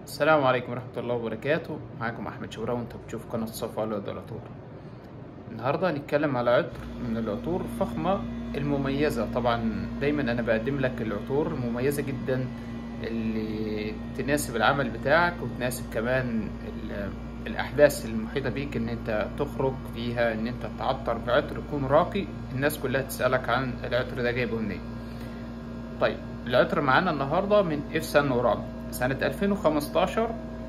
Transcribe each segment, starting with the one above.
السلام عليكم ورحمة الله وبركاته معاكم أحمد شبراوي وأنت بتشوف قناة صفا على العطور النهاردة هنتكلم على عطر من العطور الفخمة المميزة طبعا دايما أنا بقدم لك العطور المميزة جدا اللي تناسب العمل بتاعك وتناسب كمان ال- الأحداث المحيطة بيك إن أنت تخرج فيها إن أنت تعطر بعطر يكون راقي الناس كلها تسألك عن العطر ده جايبه منين طيب العطر معانا النهارده من اف سان لوران سنة 2015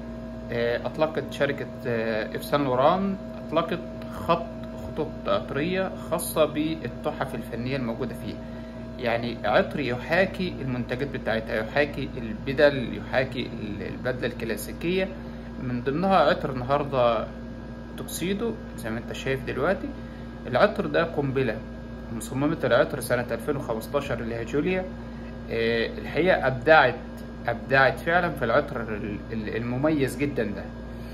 آه، أطلقت شركة آه، اف سان لوران أطلقت خط خطوط عطرية خاصة بالتحف الفنية الموجودة فيها يعني عطر يحاكي المنتجات بتاعتها يحاكي البدل يحاكي البدلة الكلاسيكية من ضمنها عطر النهاردة توكسيدو زي ما انت شايف دلوقتي العطر ده قنبلة مصممة العطر سنة 2015 اللي هي جوليا آه، الحقيقة أبدعت أبدعت فعلا في العطر ال- ال- المميز جدا ده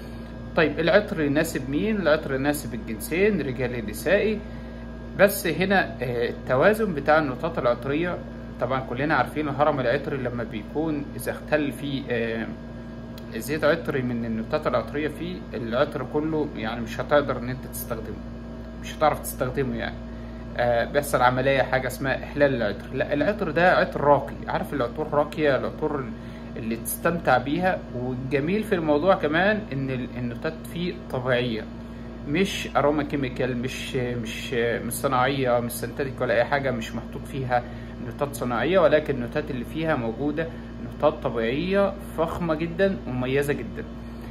طيب العطر يناسب مين؟ العطر يناسب الجنسين رجالي نسائي بس هنا آه، التوازن بتاع النوتات العطرية طبعا كلنا عارفين الهرم العطري لما بيكون إذا اختل فيه آه، زيت عطري من النوتات العطرية فيه العطر كله يعني مش هتقدر إن أنت تستخدمه مش هتعرف تستخدمه يعني آه، بيحصل عملية حاجة اسمها إحلال العطر لا العطر ده عطر راقي عارف العطور راقية العطور اللي تستمتع بيها والجميل في الموضوع كمان إن ال- النوتات فيه طبيعية مش أروما كيميكال مش مش مش صناعية مش سنتيتيك ولا أي حاجة مش محطوط فيها نوتات صناعية ولكن النوتات اللي فيها موجودة نوتات طبيعية فخمة جدا ومميزة جدا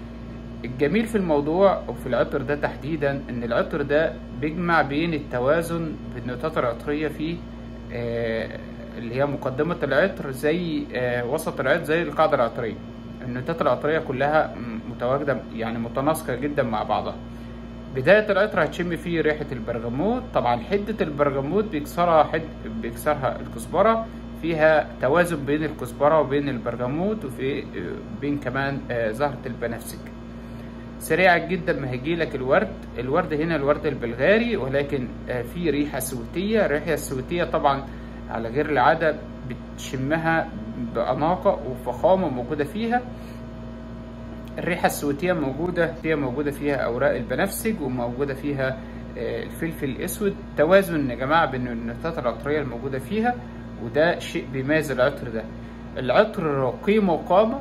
الجميل في الموضوع وفي العطر ده تحديدا ان العطر ده بيجمع بين التوازن بالنوتات العطرية فيه آه، اللي هي مقدمة العطر زي آه، وسط العطر زي القاعدة العطرية النوتات العطرية كلها م- متواجدة يعني متناسقة جدا مع بعضها بداية العطر هتشم فيه ريحة البرغموت طبعا حدة البرغموت بيكسرها حد بيكسرها الكزبرة فيها توازن بين الكزبرة وبين البرغموت وفي بين كمان آه، زهرة البنفسج سريعا جدا ما هيجيلك الورد الورد هنا الورد البلغاري ولكن آه، في ريحة سويتية الريحة السويتية طبعا على غير العادة بتشمها بأناقة وفخامة موجودة فيها الريحة السويتية موجودة هي موجودة فيها أوراق البنفسج وموجودة فيها آه، الفلفل الأسود توازن يا جماعة بين النباتات العطرية الموجودة فيها وده شيء بيميز العطر ده العطر قيمة وقامة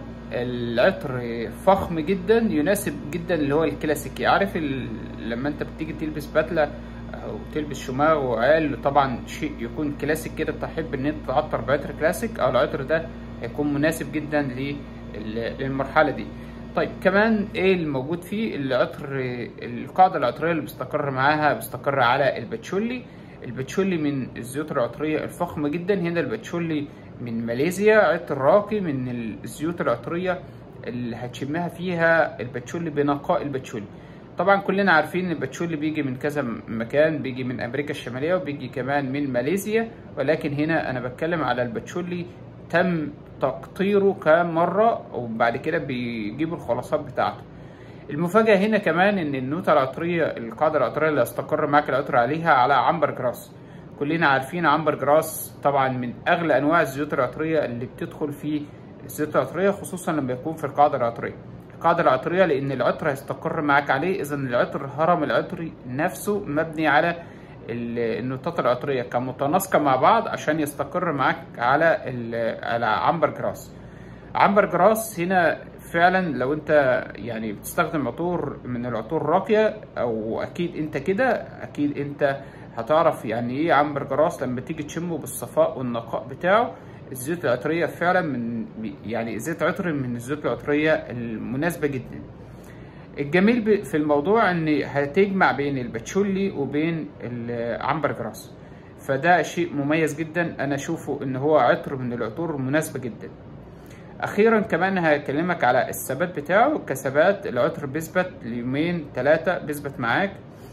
العطر فخم جدا يناسب جدا اللي هو الكلاسيكي عارف ال... لما انت بتيجي تلبس بدلة او تلبس شماغ وعال طبعا شيء يكون كلاسيك كده تحب ان انت تعطر بعطر كلاسيك او العطر ده هيكون مناسب جدا لل- للمرحلة دي طيب كمان ايه الموجود فيه العطر القاعدة العطرية اللي بيستقر معاها بيستقر على الباتشولي الباتشولي من الزيوت العطرية الفخمة جدا هنا الباتشولي من ماليزيا عطر راقي من الزيوت العطرية اللي هتشمها فيها الباتشولي بنقاء الباتشولي طبعا كلنا عارفين ان الباتشولي بيجي من كذا مكان بيجي من امريكا الشمالية وبيجي كمان من ماليزيا ولكن هنا انا بتكلم على الباتشولي تم تقطيره كام مرة وبعد كده بيجيبوا الخلاصات بتاعته المفاجأة هنا كمان إن النوتة العطرية القاعدة العطرية اللي هيستقر معاك العطر عليها على عنبر جراس كلنا عارفين عنبر جراس طبعا من أغلى أنواع الزيوت العطرية اللي بتدخل في الزيوت العطرية خصوصا لما يكون في القاعدة العطرية القاعدة العطرية لأن العطر هيستقر معاك عليه إذا العطر الهرم العطري نفسه مبني على ال- النوتات العطرية كمتناسقة مع بعض عشان يستقر معاك على ال- على عنبر جراس عنبر جراس هنا فعلا لو انت يعني بتستخدم عطور من العطور الراقية او اكيد انت كده اكيد انت هتعرف يعني ايه عنبر جراس لما تيجي تشمه بالصفاء والنقاء بتاعه الزيوت العطرية فعلا من يعني زيت عطري من الزيوت العطرية المناسبة جدا الجميل ب- في الموضوع ان هتجمع بين الباتشولي وبين العنبر جراس فده شيء مميز جدا انا اشوفه ان هو عطر من العطور المناسبة جدا اخيرا كمان هكلمك على الثبات بتاعه كثبات العطر بيثبت ليومين ثلاثة بيثبت معاك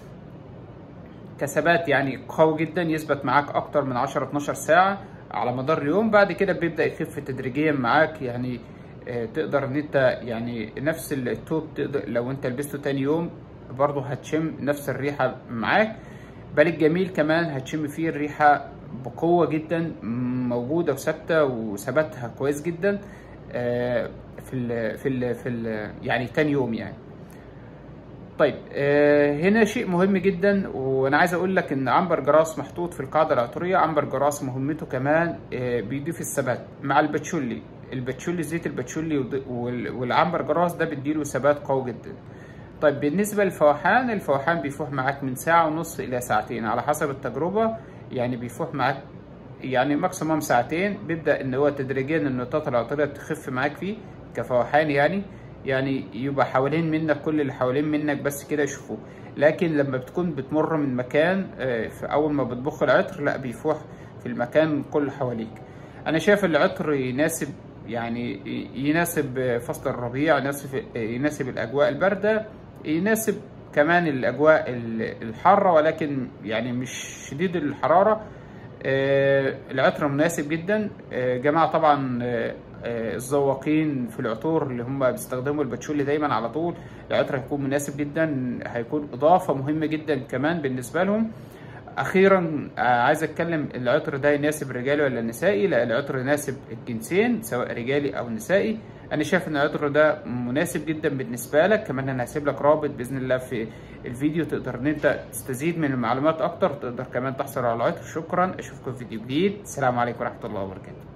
كثبات يعني قوي جدا يثبت معاك اكتر من 10 12 ساعة على مدار اليوم بعد كده بيبدأ يخف تدريجيا معاك يعني آه، تقدر ان انت يعني نفس التوب تقدر لو انت لبسته تاني يوم برضه هتشم نفس الريحة معاك بل الجميل كمان هتشم فيه الريحة بقوة جدا موجودة وثابتة وثباتها كويس جدا آه، في في ال في ال في ال يعني تاني يوم يعني طيب آه، هنا شيء مهم جدا وانا عايز اقول لك ان عنبر جراس محطوط في القاعده العطريه عنبر جراس مهمته كمان آه، بيضيف الثبات مع الباتشولي الباتشولي زيت الباتشولي وض- وال- والعنبر جراس ده بيديله ثبات قوي جدا طيب بالنسبه للفوحان الفوحان بيفوح معاك من ساعه ونص الى ساعتين على حسب التجربه يعني بيفوح معاك يعني ماكسيموم ساعتين بيبدا ان هو تدريجيا النقاط العطريه تخف معاك فيه كفوحان يعني يعني يبقى حوالين منك كل اللي حوالين منك بس كده يشوفوه لكن لما بتكون بتمر من مكان آه، في اول ما بتبخ العطر لا بيفوح في المكان كله حواليك انا شايف العطر يناسب يعني يناسب فصل الربيع يناسب يناسب الاجواء البارده يناسب كمان الاجواء الحاره ولكن يعني مش شديد الحراره آه، العطر مناسب جدا آه، جماعة طبعا آه، آه، الذواقين في العطور اللي هم بيستخدموا الباتشولي دايما على طول العطر هيكون مناسب جدا هيكون إضافة مهمة جدا كمان بالنسبة لهم أخيرا آه، عايز أتكلم العطر ده يناسب رجالي ولا نسائي لا العطر يناسب الجنسين سواء رجالي أو نسائي أنا شايف إن العطر ده مناسب جدا بالنسبة لك كمان أنا هسيب لك رابط بإذن الله في الفيديو تقدر إن أنت تستزيد من المعلومات أكتر تقدر كمان تحصل على العطر شكرا أشوفكم في فيديو جديد السلام عليكم ورحمة الله وبركاته